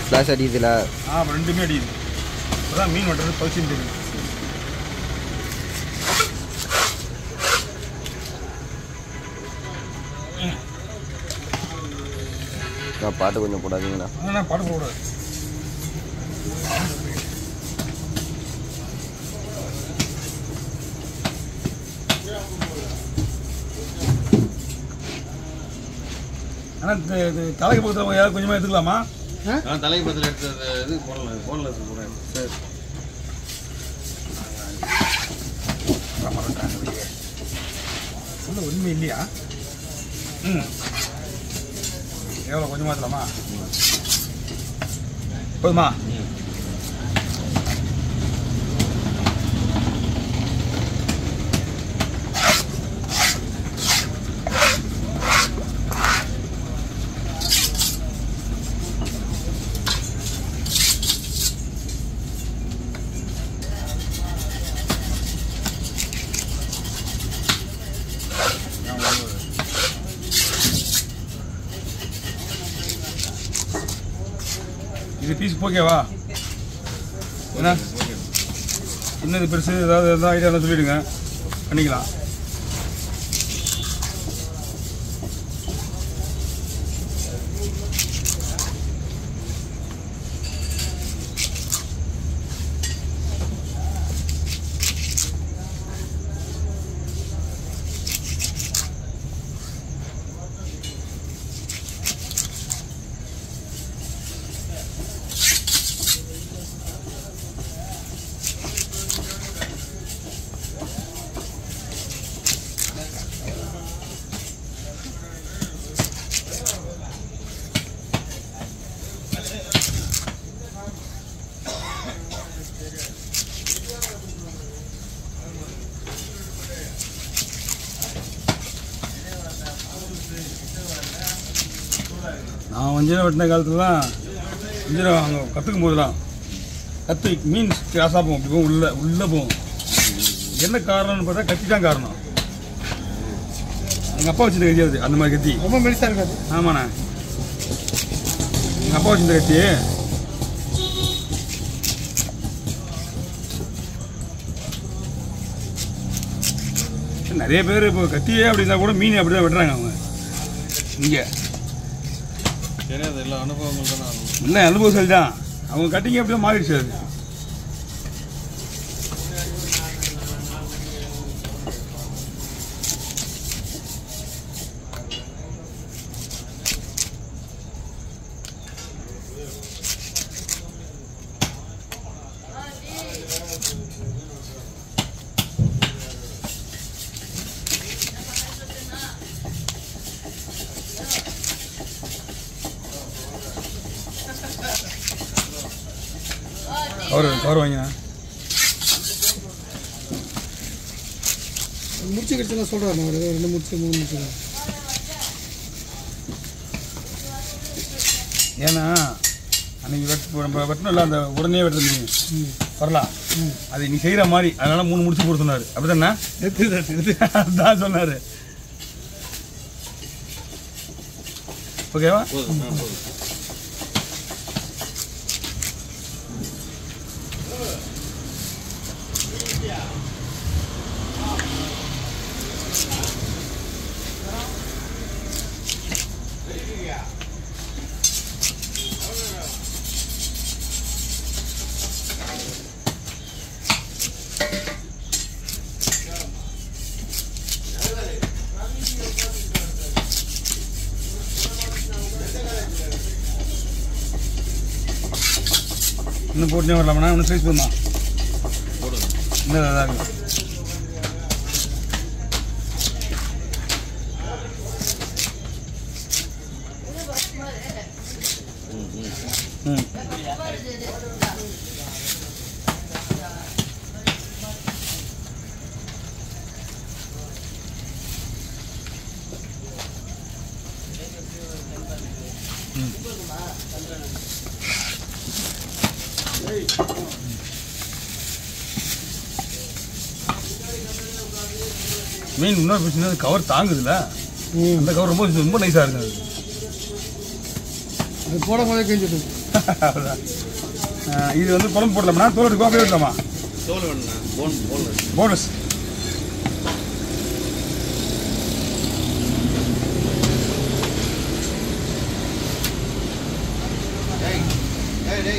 Flash அடிக்குதுல ஆ அப்ப ரெண்டுமே அடிக்குது இப்போதான் மீன் வெட்டுறது பசின்னு தெரியும் நான் பாட்டு கொஞ்சம் போடாதீங்கண்ணா ஆனால் பாட்டு போடக்கூடாது ஆனால் தலைக்கு பக்கத்தில் யாரும் கொஞ்சமாக எடுத்துக்கலாமா நான் தலைப்பத்தில் எடுத்தது இது போடல போடல போடுறேன் சரி சொல்ல உண்மை இல்லையா ம் எவ்வளோ கொஞ்சமாக எடுத்துலாமா போதுமா இது பீஸ் ஓகேவா என்ன சின்னது பெருசு ஏதாவது எதாவது ஐடியா இருந்தால் சொல்லிடுங்க பண்ணிக்கலாம் நான் வஞ்சரம் வெட்டின காலத்துலலாம் வஞ்சரம் அங்கே கற்றுக்கும் போதெல்லாம் கத்தி மீன் கிராஸாக போகும் இப்படி போகும் உள்ள உள்ளே போகும் என்ன காரணம்னு பார்த்தா கத்தி தான் காரணம் எங்கள் அப்பா வச்சிருந்த கத்தி அது அந்த மாதிரி கத்தி ரொம்ப மெலிசா இருக்காது ஆமாண்ணா எங்கள் அப்பா வச்சிருந்த கத்தி நிறைய பேர் இப்போ கத்தியே அப்படின்னா கூட மீன் அப்படி தான் வெட்டுறாங்க அவங்க இங்கே தெரியாது எல்லா அனுபவங்கள் தான் நான் இல்லை அனுபவசல் தான் அவங்க கட்டிங்க அப்படி தான் மாறிடுச்சு அது கவர் கவர் வாங்கினா முடிச்சு கிடைச்சா சொல்கிறேன் நான் ஒரு ரெண்டு முடிச்சு மூணு முடிச்சு ஏன்னா அன்னைக்கு வெட் நம்ம வெட்டணும்ல அந்த உடனே வெட்டுறது மீன் வரலாம் அது நீ செய்கிற மாதிரி அதனால மூணு முடிச்சு போட சொன்னார் அப்படிதானே அதான் சொன்னார் ஓகேவா போதும் ஆ, போதும் இன்னும் போட்டுனே வரலாமா இன்னும் சைஸ் போதுமா போடுங்க இன்னும் அதான் இருக்கு ம் மீன் இன்னொரு பிரச்சனை கவர் தாங்குதுல்ல அந்த கவர் ரொம்ப ரொம்ப நைஸாக இருக்குது அது. அது போடும் போதே கிழிஞ்சிட்டு அவ்வளவுதான். ஆ, இது வந்து குழம்பு போடலாமா தோல் எடுக்கோ அப்படியே எடுக்கலாமா தோல் வேணுண்ணா போன் போன்லெஸ் போனஸ் டேய் டேய் டேய்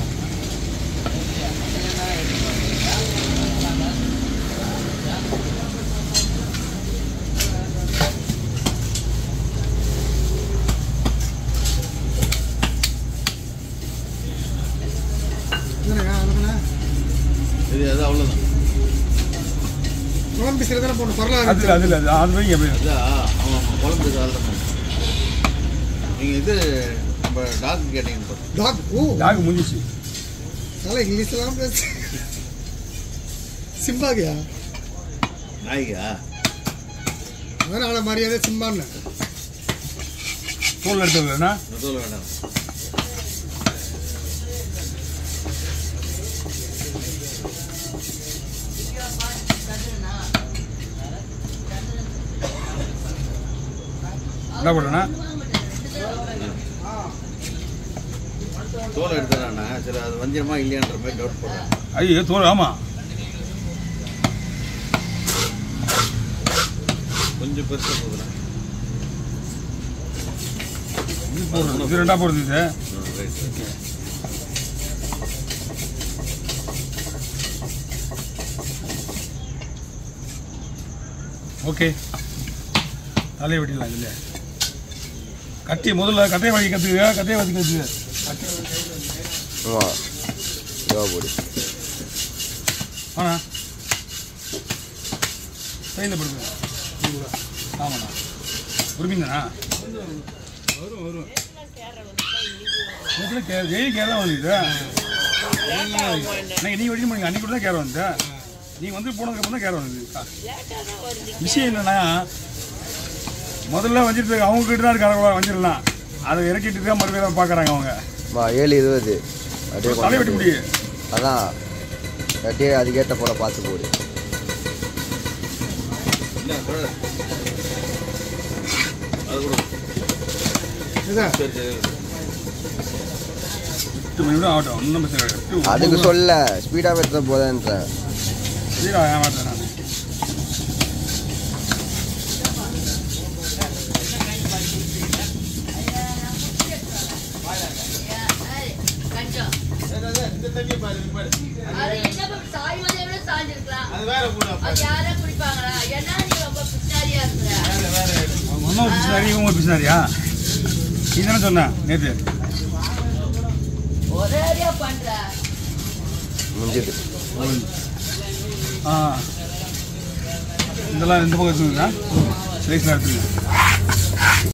இதுதானே அதுதானே இது அது அவ்வளோதான் குழம்பு பிசில தானே போடணும் பரவாயில்ல அது அதில் அது அது வைங்க அப்படியே அதான் ஆமாம் ஆமாம் குழம்பு இது அதில் தான் நீங்கள் இது நம்ம டாக்டர் கேட்டீங்க பாரு. டாக் ஓ டாக் முடிஞ்சிச்சு நல்லா இங்கிலீஷ்லாம் பேசு சிம்பாகியா நாய்க்கா அதான் அவளை மரியாதை சிம்பான்னு தோல் எடுத்ததுன்னா இந்த தோல் வேண்டாம் என்ன பண்ணுறேன்னா தோல் எடுத்துறாண்ணா சரி அது வஞ்சிரமா இல்லையான்ற மாதிரி டவுட் போடுறேன் ஐயோ தோல் ஆமாம் கொஞ்சம் பெருசாக போகுதுண்ணா இது போடுறது இது ரெண்டா போடுறது இது ரைட் ஓகே தலையை வெட்டிடலாம் இதில் கட்டி முதல்ல கட்டையை வழி கற்றுக்க கட்டையை வச்சு கற்றுக்க ஆமாம் இதுவா போடு ஆண்ணா ட்ரெயினில் படுங்க ஆமாண்ணா ஒரு மீன் தானா வரும் வரும் எப்படி கே டெய்லி கேரளா வந்துது நீங்கள் நீ வெட்டி பண்ணீங்க அன்றைக்கி கூட தான் கேரம் வந்து நீ வந்து போனதுக்கப்புறம் தான் கேரம் வந்தது விஷயம் என்னன்னா முதல்ல வஞ்சிட்டு அவங்க கிட்ட தான் இருக்காங்க வஞ்சிடலாம் அதை இறக்கிட்டு தான் மறுபடியும் பார்க்குறாங்க அவங்க மா ஏழு இருபது அப்படியே தலை வெட்டி கொண்டு முடியும் அதான் அப்படியே அதுக்கேற்ற போல பார்த்து போடு இல்லை குழல் அது கூட இதுதான் சரி சரி எட்டு மணி கூட ஆகட்டும் ஒன்றும் பிரச்சனை கிடையாது. எட்டு, அதுக்கு ஒன்பது சொல்ல ஸ்பீடாக எடுத்த போதேன்றேன் சீரா ஏமாத்தேன் நான் கொஞ்சம் அது என்ன சாய்வதை விட சாஞ்சிருக்கலாம் அது வேற கூட அது யாரா குடிப்பாங்களா ஏன்னா நீ ரொம்ப பின்னாடியா இருக்கிற அவங்க அம்மா ஒரு பிசினாரி இவங்க ஒரு பிசினாரியா நீ தானே சொன்ன நேற்று ஒரே அடியா பண்ற முடிஞ்சுது ஆ இதெல்லாம் இந்த பக்கம் எடுத்துக்கா ஸ்லைஸ்லாம் எடுத்துக்கங்க